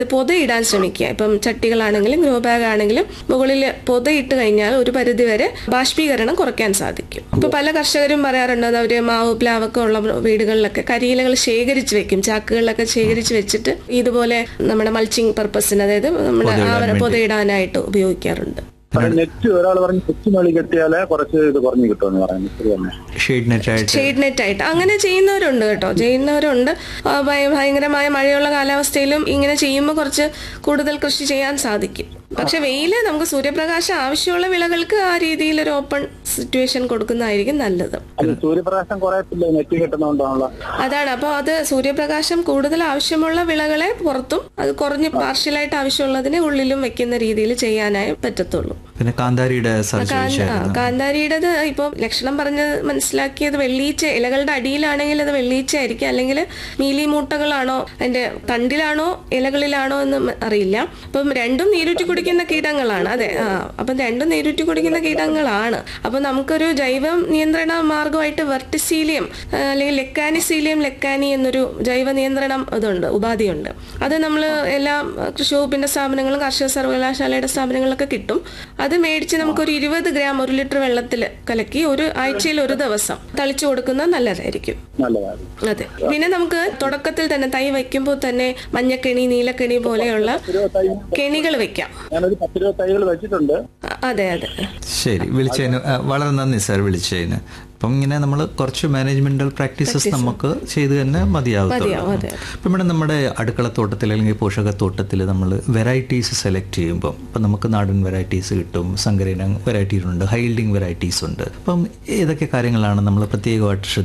പൊതയിടാൻ ശ്രമിക്കുക ഇപ്പം ചട്ടികളാണെങ്കിലും grow bag ആണെങ്കിലും മുകളിൽ പൊതയിട്ട് കഴിഞ്ഞാൽ ഒരു പരിധിവരെ ബാഷ്പീകരണം കുറയ്ക്കാൻ സാധിക്കും ഇപ്പൊ പല കർഷകരും പറയാറുണ്ട് അത് അവര് മാവ് പ്ലാവൊക്കെ ഉള്ള വീടുകളിലൊക്കെ കരിയിലകൾ ശേഖരിച്ച് വെക്കും ചാക്കുകളിലൊക്കെ ശേഖരിച്ച് വെച്ചിട്ട് ഇതുപോലെ നമ്മുടെ മൾച്ചിങ് പർപ്പസിന് അതായത് നമ്മുടെ ആവര പൊതയിടാനായിട്ട് ഉപയോഗിക്കാറുണ്ട് നെറ്റ് ഒരാൾ പറഞ്ഞ് നെറ്റ് മേളി കെട്ടിയാലേ കുറച്ച് ഇത് കുറഞ്ഞു കിട്ടുമെന്ന് പറയുന്നത് ശരി തന്നെ ഷെയ്ഡ് നെറ്റായിട്ട് ഷെയ്ഡ് നെറ്റ് ആയിട്ട് അങ്ങനെ ചെയ്യുന്നവരുണ്ട് കേട്ടോ ചെയ്യുന്നവരുണ്ട് ആ, ഭയ- ഭയങ്കരമായ മഴയുള്ള കാലാവസ്ഥയിലും ഇങ്ങനെ ചെയ്യുമ്പോൾ കുറച്ച് കൂടുതൽ കൃഷി ചെയ്യാൻ സാധിക്കും പക്ഷെ വെയില് നമുക്ക് സൂര്യപ്രകാശം ആവശ്യമുള്ള വിളകൾക്ക് ആ രീതിയിൽ ഒരു ഓപ്പൺ സിറ്റുവേഷൻ കൊടുക്കുന്നതായിരിക്കും നല്ലത് അത് സൂര്യപ്രകാശം കുറയത്തില്ല നെറ്റ് കെട്ടുന്നതുകൊണ്ടാണല്ലോ അതാണ് അപ്പോൾ അത് സൂര്യപ്രകാശം കൂടുതൽ ആവശ്യമുള്ള വിളകളെ പുറത്തും അത് കുറഞ്ഞ് പാർഷ്യലായിട്ട് ആവശ്യമുള്ളതിനെ ഉള്ളിലും വെക്കുന്ന രീതിയിൽ ചെയ്യാനായി പറ്റത്തുള്ളൂ പിന്നെ കാന്താരിയുടെ സർച്ച് ആ, കാന്താരിയുടേത് ഇപ്പോൾ ലക്ഷണം പറഞ്ഞ് മനസ്സിലാക്കിയത് വെള്ളീച്ച ഇലകളുടെ അടിയിലാണെങ്കിൽ അത് വെള്ളീച്ച ആയിരിക്കും അല്ലെങ്കിൽ മീലി മൂട്ടകളാണോ അതിന്റെ തണ്ടിലാണോ ഇലകളിലാണോ എന്ന് മ- അറിയില്ല അപ്പം രണ്ടും നീരുറ്റി കുടിക്കുന്ന കീടങ്ങളാണ് അതെ ആ അപ്പം രണ്ടും നീരുറ്റി കുടിക്കുന്ന കീടങ്ങളാണ് അപ്പം നമുക്കൊരു ജൈവ നിയന്ത്രണ മാർഗമായിട്ട് വെർട്ടിസീലിയം ആ, അല്ലെങ്കിൽ ലെക്കാനിസീലിയം ലെക്കാനി എന്നൊരു ജൈവ നിയന്ത്രണം ഇതുണ്ട് ഉപാധിയുണ്ട് അത് നമ്മൾ എല്ലാ കൃഷി വകുപ്പിന്റെ സ്ഥാപനങ്ങളും കാർഷിക സർവകലാശാലയുടെ സ്ഥാപനങ്ങളിലൊക്കെ കിട്ടും അത് മേടിച്ച് നമുക്കൊരു ഇരുപത് ഗ്രാം ഒരു ലിറ്റർ വെള്ളത്തിൽ കലക്കി ഒരു ആഴ്ചയിൽ ഒരു ദിവസം തളിച്ചു കൊടുക്കുന്നത് നല്ലതായിരിക്കും നല്ലതാണ് അതെ പിന്നെ നമുക്ക് തുടക്കത്തിൽ തന്നെ തൈ വയ്ക്കുമ്പോൾ തന്നെ മഞ്ഞക്കെണി നീലക്കെണി പോലെയുള്ള കെണികൾ വെക്കാം ഞാനൊരു പത്തിരുപത് തൈകൾ വെച്ചിട്ടുണ്ട് അ- അതെ അതെ ശരി വിളിച്ചതിന് ആ, വളരെ നന്ദി സാർ വിളിച്ചതിന് അപ്പം ഇങ്ങനെ നമ്മൾ കുറച്ച് മാനേജ്മെന്റൽ പ്രാക്ടീസസ് നമുക്ക് ചെയ്ത് തന്നെ മതിയാവത്തുള്ളൂ മതിയാവും, അതെ. ഇപ്പം ഇവിടെ നമ്മുടെ അടുക്കളത്തോട്ടത്തിൽ അല്ലെങ്കിൽ പോഷകത്തോട്ടത്തിൽ നമ്മൾ വെറൈറ്റീസ് സെലക്ട് ചെയ്യുമ്പോൾ ഇപ്പം നമുക്ക് നാടൻ വെറൈറ്റീസ് കിട്ടും സങ്കരയിനം വെറൈറ്റീസ് ഉണ്ട് ഹൈൽഡിങ് വെറൈറ്റീസ് ഉണ്ട് അപ്പം ഏതൊക്കെ കാര്യങ്ങളാണ് നമ്മൾ പ്രത്യേകമായിട്ട്